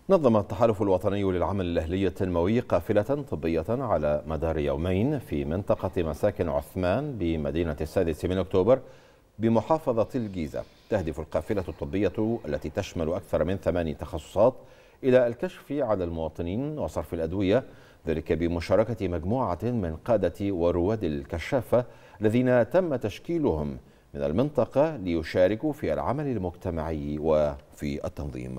نظم التحالف الوطني للعمل الأهلي التنموي قافلة طبية على مدار يومين في منطقة مساكن عثمان بمدينة السادس من أكتوبر بمحافظة الجيزة تهدف القافلة الطبية التي تشمل أكثر من ثماني تخصصات إلى الكشف على المواطنين وصرف الأدوية ذلك بمشاركة مجموعة من قادة ورواد الكشافة الذين تم تشكيلهم من المنطقة ليشاركوا في العمل المجتمعي وفي التنظيم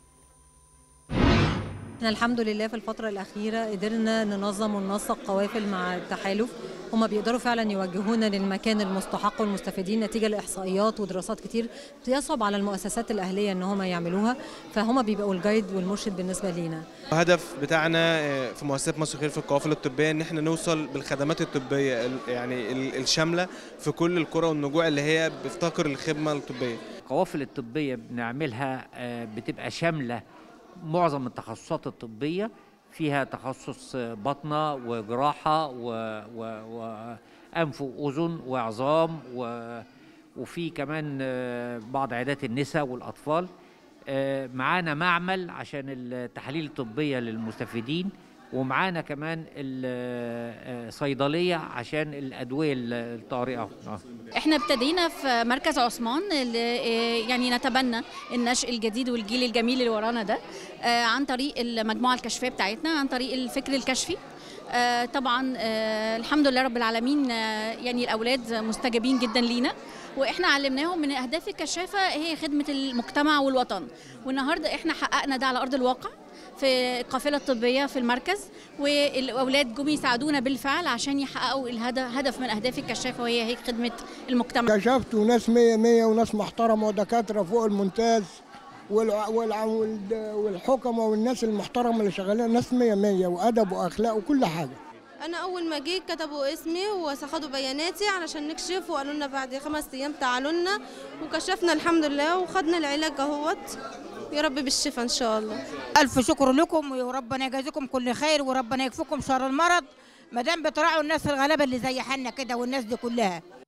احنا الحمد لله في الفترة الأخيرة قدرنا ننظم وننسق قوافل مع التحالف هما بيقدروا فعلا يوجهونا للمكان المستحق والمستفيدين نتيجة لإحصائيات ودراسات كتير بيصعب على المؤسسات الأهلية إن هما يعملوها فهما بيبقوا الجايد والمرشد بالنسبة لينا الهدف بتاعنا في مؤسسات مصر خير في القوافل الطبية إن احنا نوصل بالخدمات الطبية يعني الشاملة في كل القرى والنجوع اللي هي بتفتقر الخدمة الطبية القوافل الطبية بنعملها بتبقى شاملة معظم التخصصات الطبية فيها تخصص بطنة وجراحة وأنف وأذن وعظام وفي كمان بعض عيادات النساء والأطفال معانا معمل عشان التحاليل الطبية للمستفيدين ومعانا كمان الصيدليه عشان الادويه الطارئه احنا ابتدينا في مركز عثمان يعني نتبنى النشء الجديد والجيل الجميل اللي ورانا ده عن طريق المجموعه الكشفيه بتاعتنا عن طريق الفكر الكشفي طبعا الحمد لله رب العالمين يعني الاولاد مستجابين جدا لينا واحنا علمناهم من اهداف الكشافه هي خدمه المجتمع والوطن والنهارده احنا حققنا ده على ارض الواقع في القافله الطبيه في المركز والاولاد جم يساعدونا بالفعل عشان يحققوا الهدف هدف من اهداف الكشافه وهي هي خدمه المجتمع كشفت وناس مية مية وناس محترمه ودكاتره فوق الممتاز والحكمه والناس المحترمه اللي شغالين ناس مية مية وادب واخلاق وكل حاجه انا اول ما جيت كتبوا اسمي واخدوا بياناتي علشان نكشف وقالوا لنا بعد خمس ايام تعالوا لنا وكشفنا الحمد لله وخدنا العلاج اهوت يا رب بالشفاء ان شاء الله الف شكر لكم وربنا يجازيكم كل خير وربنا يكفيكم شر المرض ما دام بتراعوا الناس الغلابه اللي زي حنا كده والناس دي كلها